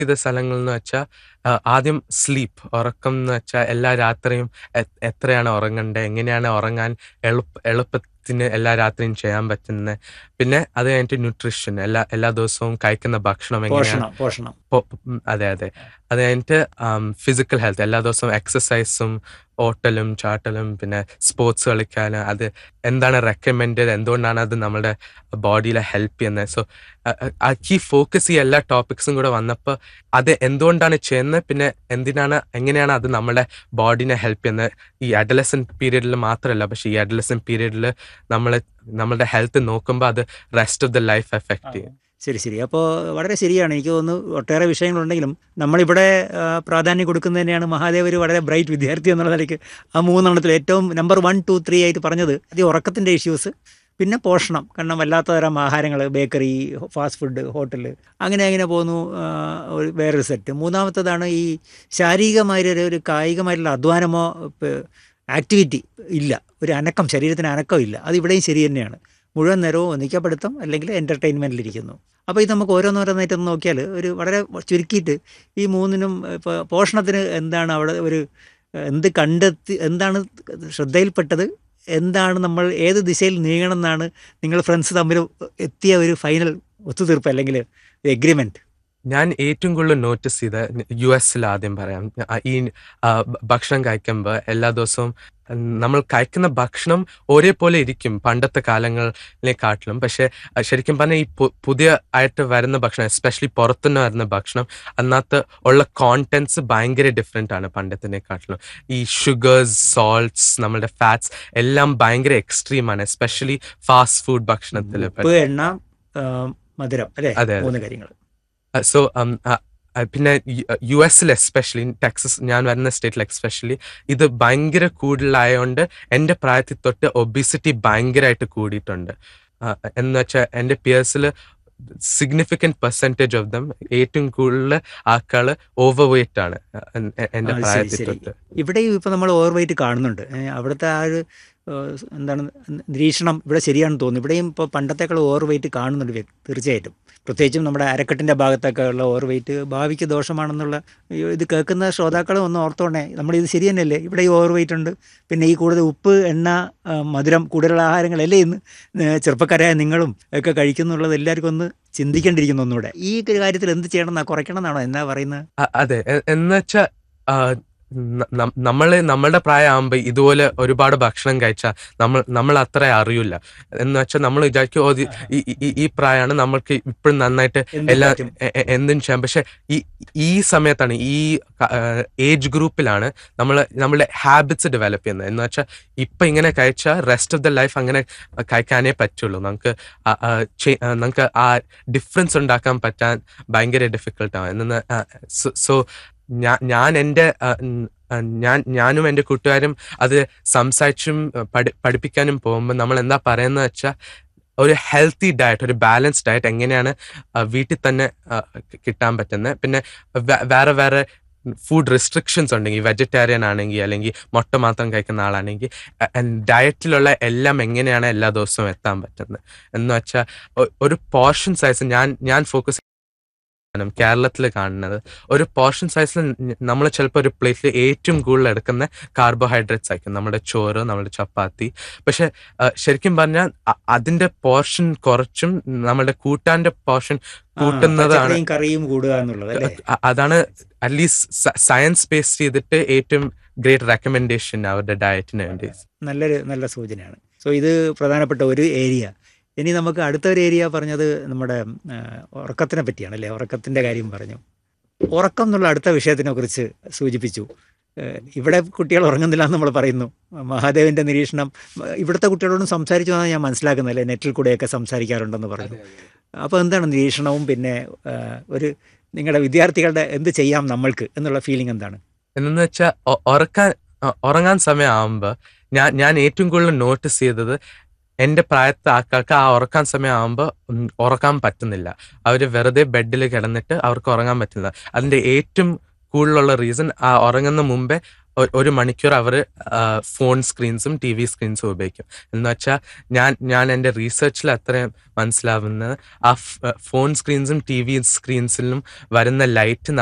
ചെയ്ത സ്ഥലങ്ങൾ എന്ന് വെച്ചാൽ ആദ്യം സ്ലീപ്പ് ഉറക്കം എന്ന് വെച്ചാൽ എല്ലാ രാത്രിയും എ- എത്രയാണ് ഉറങ്ങണ്ടേ എങ്ങനെയാണ് ഉറങ്ങാൻ എളുപ്പ എളുപ്പത്തിന് എല്ലാ രാത്രിയും ചെയ്യാൻ പറ്റുന്നത് പിന്നെ അത് കഴിഞ്ഞിട്ട് ന്യൂട്രീഷൻ എല്ലാ എല്ലാ ദിവസവും കഴിക്കുന്ന ഭക്ഷണം എങ്ങനെയാണ് പോഷണം പോഷണം പൊ- ഉം, അതെ അതെ അത് കഴിഞ്ഞിട്ട് ഫിസിക്കൽ ഹെൽത്ത് എല്ലാ ദിവസവും എക്സസൈസും ഓട്ടലും ചാട്ടലും പിന്നെ സ്പോർട്സ് കളിക്കാൻ അത് എന്താണ് റെക്കമെൻഡ് എന്തുകൊണ്ടാണ് അത് നമ്മുടെ ബോഡിയിലെ ഹെൽപ്പ് ചെയ്യുന്നത് സോ ഈ ഫോക്കസ് ഈ എല്ലാ ടോപ്പിക്സും കൂടെ വന്നപ്പോൾ അത് എന്തുകൊണ്ടാണ് ചെയ്യുന്നത് പിന്നെ എന്തിനാണ് എങ്ങനെയാണ് അത് നമ്മുടെ ബോഡിനെ ഹെൽപ്പ് ചെയ്യുന്നത് ഈ അഡലസൻ പീരീഡിൽ മാത്രമല്ല പക്ഷേ ഈ അഡലസൻ പീരീഡിൽ നമ്മൾ നമ്മളുടെ ഹെൽത്ത് നോക്കുമ്പോൾ അത് rest of the life effect ചെയ്യും ശരി ശരി അപ്പോൾ വളരെ ശരിയാണ് എനിക്ക് തോന്നുന്നു ഒട്ടേറെ വിഷയങ്ങളുണ്ടെങ്കിലും നമ്മളിവിടെ ആ, പ്രാധാന്യം കൊടുക്കുന്നത് തന്നെയാണ് മഹാദേവ് ഒരു വളരെ ബ്രൈറ്റ് വിദ്യാർത്ഥി എന്നുള്ള നിലയ്ക്ക് ആ മൂന്നെണ്ണത്തിൽ ഏറ്റവും നമ്പർ വൺ ടു ത്രീ ആയിട്ട് പറഞ്ഞത് ആദ്യം ഉറക്കത്തിൻ്റെ ഇഷ്യൂസ് പിന്നെ പോഷണം കാരണം വല്ലാത്ത തരം ആഹാരങ്ങൾ ബേക്കറി ഫാസ്റ്റ് ഫുഡ് ഹോട്ടൽ അങ്ങനെ അങ്ങനെ പോകുന്നു ആ, ഒരു വേറൊരു സെറ്റ് മൂന്നാമത്തതാണ് ഈ ശാരീരികമായ ഒരു- ഒരു കായികമായിട്ടുള്ള അധ്വാനമോ ആക്ടിവിറ്റി ഇല്ല ഒരു അനക്കം ശരീരത്തിന് അനക്കം ഇല്ല അത് ഇവിടെയും ശരി തന്നെയാണ് മുഴുവൻ നേരവും ഒന്നിക്കപ്പെടുത്തം അല്ലെങ്കിൽ എൻ്റർടൈൻമെൻറ്റിലിരിക്കുന്നു അപ്പോൾ ഇത് നമുക്ക് ഓരോന്നോരോന്നായിട്ട് ഒന്ന് നോക്കിയാൽ ഒരു വളരെ ചുരുക്കിയിട്ട് ഈ മൂന്നിനും ഇപ്പോൾ പോഷണത്തിന് എന്താണ് അവിടെ ഒരു എന്ത് കണ്ടെത്തി എന്താണ് ശ്രദ്ധയിൽപ്പെട്ടത് എന്താണ് നമ്മൾ ഏത് ദിശയിൽ നീങ്ങണം എന്നാണ് നിങ്ങൾ ഫ്രണ്ട്സ് തമ്മിൽ എത്തിയ ഒരു ഫൈനൽ ഒത്തുതീർപ്പ് അല്ലെങ്കിൽ എഗ്രിമെൻറ്റ് ഞാൻ ഏറ്റവും കൂടുതൽ നോട്ടീസ് ചെയ്ത യു എസിൽ ആദ്യം പറയാം ആ, ഈ ആ, ഭ- ഭക്ഷണം കഴിക്കുമ്പോൾ എല്ലാ ദിവസവും ഉം, നമ്മൾ കഴിക്കുന്ന ഭക്ഷണം ഒരേപോലെ ഇരിക്കും പണ്ടത്തെ കാലങ്ങളിലെക്കാട്ടിലും പക്ഷെ ആ, ശരിക്കും പറഞ്ഞാൽ ഈ പു- പുതിയ ആയിട്ട് വരുന്ന ഭക്ഷണം എസ്പെഷ്യലി പുറത്തുനിന്ന് വരുന്ന ഭക്ഷണം അതിനകത്ത് ഉള്ള കോണ്ടന്റ്സ് ഭയങ്കര ഡിഫറെൻ്റ് ആണ് പണ്ടത്തിനെക്കാട്ടിലും ഈ ഷുഗേഴ്സ് സോൾട്ട്സ് നമ്മുടെ ഫാറ്റ്സ് എല്ലാം ഭയങ്കര എക്സ്ട്രീം ആണ് എസ്പെഷ്യലി ഫാസ്റ്റ് ഫുഡ് ഭക്ഷണത്തിൽ ഉപ്പ് എണ്ണ ആ, മധുരം അല്ലേ അതെ, അതെ. മൂന്ന് കാര്യങ്ങൾ സോ പിന്നെ യു എസിൽ എസ്പെഷ്യലി ടെക്സസ് ഞാൻ വരുന്ന സ്റ്റേറ്റിൽ എസ്പെഷ്യലി ഇത് ഭയങ്കര കൂടുതലായതുകൊണ്ട് എൻ്റെ പ്രായത്തിൽ തൊട്ട് ഒബിസിറ്റി ഭയങ്കരമായിട്ട് കൂടിയിട്ടുണ്ട് ആ, എന്ന് വെച്ചാൽ എൻ്റെ പിയേഴ്സിൽ സിഗ്നിഫിക്കൻറ്റ് പെർസെൻറ്റേജ് ഓഫ് ദം ഏറ്റവും കൂടുതൽ ആൾക്കാൾ ഓവർ വെയിറ്റ് ആണ് എ- എ- എൻ്റെ ആ, ശരി, പ്രായത്തിൽ ശരി. തൊട്ട് ഇവിടെയും ഇപ്പോൾ നമ്മൾ ഓവർ വെയിറ്റ് കാണുന്നുണ്ട് ഏ, അവിടുത്തെ ആ ഒരു ഏ, എന്താണ് നിരീക്ഷണം ഇവിടെ ശരിയാണെന്ന് തോന്നുന്നു ഇവിടെയും ഇപ്പോൾ പണ്ടത്തേക്കാൾ ഓവർ വെയിറ്റ് കാണുന്നുണ്ട് വ്യ- തീർച്ചയായിട്ടും പ്രത്യേകിച്ചും നമ്മുടെ അരക്കെട്ടിൻ്റെ ഭാഗത്തൊക്കെ ഉള്ള ഓവർ വെയിറ്റ് ഭാവിക്ക് ദോഷമാണെന്നുള്ള ഈ ഇത് കേൾക്കുന്ന ശ്രോതാക്കളും ഒന്ന് ഓർത്തോണേ നമ്മളിത് ശരി തന്നെയല്ലേ ഇവിടെ ഈ ഓവർ വെയിറ്റ് ഉണ്ട് പിന്നെ ഈ കൂടുതൽ ഉപ്പ് എണ്ണ ആ, മധുരം കൂടുതലുള്ള ആഹാരങ്ങളല്ലേ ഇന്ന് ഏ, ചെറുപ്പക്കാരായ നിങ്ങളും ഒക്കെ കഴിക്കുന്നുള്ളത് എല്ലാവർക്കും ഒന്ന് ചിന്തിക്കേണ്ടിയിരിക്കുന്നു ഒന്നുകൂടെ ഈ കാര്യത്തിൽ എന്ത് ചെയ്യണം എന്നാ കുറയ്ക്കണം എന്നാണോ എന്നാ പറയുന്നത് അ- അതെ എ- എന്നുവെച്ചാ ആ, ന- നം- നമ്മള് നമ്മളുടെ പ്രായമാകുമ്പോ ഇതുപോലെ ഒരുപാട് ഭക്ഷണം കഴിച്ചാൽ നമ്മൾ നമ്മൾ അത്ര അറിയില്ല എന്ന് വെച്ചാൽ നമ്മൾ വിചാരിക്കും ഓ ഇത് ഈ- ഈ- ഈ- ഈ പ്രായമാണ് നമ്മൾക്ക് ഇപ്പോഴും നന്നായിട്ട് എന്ത് എല്ലാ പറ്റും? എ- എ- എന്തും ചെയ്യാം പക്ഷെ ഈ ഈ സമയത്താണ് ഈ ഏജ് ഗ്രൂപ്പിലാണ് നമ്മൾ നമ്മളുടെ ഹാബിറ്റ്സ് ഡെവലപ്പ് ചെയ്യുന്നത് എന്ന് വെച്ചാൽ ഇപ്പൊ ഇങ്ങനെ കഴിച്ചാൽ റെസ്റ്റ് ഓഫ് ദ ലൈഫ് അങ്ങനെ കഴിക്കാനേ പറ്റുള്ളൂ നമുക്ക് ആ- ആ ചെ- ആ നമുക്ക് ആ ഡിഫറൻസ് ഉണ്ടാക്കാൻ പറ്റാൻ ഭയങ്കര ഡിഫിക്കൽട്ടാണ് എന്ന് സോ ഞാൻ ഞാൻ എൻ്റെ ആ, ഉം, ആ, ഞാൻ ഞാനും എൻ്റെ കൂട്ടുകാരും അത് സംസാരിച്ചും ആ, പഠി പഠിപ്പിക്കാനും പോകുമ്പോൾ നമ്മൾ എന്താ പറയുന്നത് വെച്ചാൽ ഒരു ഹെൽത്തി ഡയറ്റ് ഒരു ബാലൻസ്ഡ് ഡയറ്റ് എങ്ങനെയാണ് ആ, വീട്ടിൽ തന്നെ ആ, കി- കിട്ടാൻ പറ്റുന്നത് പിന്നെ വേ- വേറെ വേറെ ഫുഡ് റെസ്ട്രിക്ഷൻസ് ഉണ്ടെങ്കിൽ വെജിറ്റേറിയൻ ആണെങ്കിൽ അല്ലെങ്കിൽ മുട്ട മാത്രം കഴിക്കുന്ന ആളാണെങ്കിൽ ഡയറ്റിലുള്ള എല്ലാം എങ്ങനെയാണ് എല്ലാ ദിവസവും എത്താൻ പറ്റുന്നത് എന്ന് വെച്ചാൽ ഒരു പോർഷൻ സൈസ് ഞാൻ ഞാൻ ഫോക്കസ് കേരളത്തിൽ കാണുന്നത് ഒരു പോർഷൻ സൈസിൽ നമ്മൾ ചിലപ്പോൾ ഒരു പ്ലേറ്റിൽ ഏറ്റവും കൂടുതൽ എടുക്കുന്ന കാർബോഹൈഡ്രേറ്റ്സ് ആയിരിക്കും നമ്മുടെ ചോറ് നമ്മുടെ ചപ്പാത്തി പക്ഷെ ആ, ശരിക്കും പറഞ്ഞാൽ അ- അതിന്റെ പോർഷൻ കുറച്ചും നമ്മുടെ കൂട്ടാന്റെ പോർഷൻ കൂട്ടുന്നതാണ് പച്ചക്കറിയും കറിയും കൂടുക എന്നുള്ളത് അല്ലേ അ- അതാണ് അറ്റ്ലീസ്റ്റ് സയൻസ് ബേസ് ചെയ്തിട്ട് ഏറ്റവും ഗ്രേറ്റ് റെക്കമെൻഡേഷൻ അവരുടെ ഡയറ്റിന് വേണ്ടി നല്ലൊരു നല്ല സൂചനയാണ് സോ ഇത് പ്രധാനപ്പെട്ട ഒരു ഏരിയ ഇനി നമുക്ക് അടുത്ത ഒരു ഏരിയ പറഞ്ഞത് നമ്മുടെ ആ, ഉറക്കത്തിനെ പറ്റിയാണ് അല്ലേ ഉറക്കത്തിൻ്റെ കാര്യം പറഞ്ഞു ഉറക്കം എന്നുള്ള അടുത്ത വിഷയത്തിനെ കുറിച്ച് സൂചിപ്പിച്ചു ഏഹ് ഇവിടെ കുട്ടികൾ ഉറങ്ങുന്നില്ല എന്ന് നമ്മൾ പറയുന്നു മഹാദേവന്റെ നിരീക്ഷണം ഇവിടുത്തെ കുട്ടികളോടും സംസാരിച്ചു എന്നാണ് ഞാൻ മനസ്സിലാക്കുന്നത് അല്ലേ നെറ്റിൽ കൂടെയൊക്കെ സംസാരിക്കാറുണ്ടെന്ന് പറഞ്ഞു അപ്പോൾ എന്താണ് നിരീക്ഷണവും പിന്നെ ആ, ഒരു നിങ്ങളുടെ വിദ്യാർത്ഥികളുടെ എന്ത് ചെയ്യാം നമ്മൾക്ക് എന്നുള്ള ഫീലിംഗ് എന്താണ് എന്നു വെച്ചാൽ ഉറക്കാൻ അ- ഉറങ്ങാൻ സമയമാകുമ്പോൾ ഞാൻ ഞാൻ ഏറ്റവും കൂടുതൽ നോട്ടീസ് ചെയ്തത് എൻ്റെ പ്രായത്തെ ആൾക്കാർക്ക് ആ ഉറക്കാൻ സമയമാകുമ്പോൾ ഉറക്കാൻ പറ്റുന്നില്ല അവർ വെറുതെ ബെഡിൽ കിടന്നിട്ട് അവർക്ക് ഉറങ്ങാൻ പറ്റുന്നില്ല അതിൻ്റെ ഏറ്റവും കൂടുതലുള്ള റീസൺ ആ ഉറങ്ങുന്ന മുമ്പേ ഒ- ഒരു മണിക്കൂർ അവർ ഫോൺ സ്ക്രീൻസും ടി വി സ്ക്രീൻസും ഉപയോഗിക്കും എന്ന് വെച്ചാൽ ഞാൻ ഞാൻ എൻ്റെ റീസെർച്ചിൽ അത്രയും മനസ്സിലാവുന്നത് ആ ഫോൺ സ്ക്രീൻസും ടി വി സ്ക്രീൻസിലും വരുന്ന ലൈറ്റ്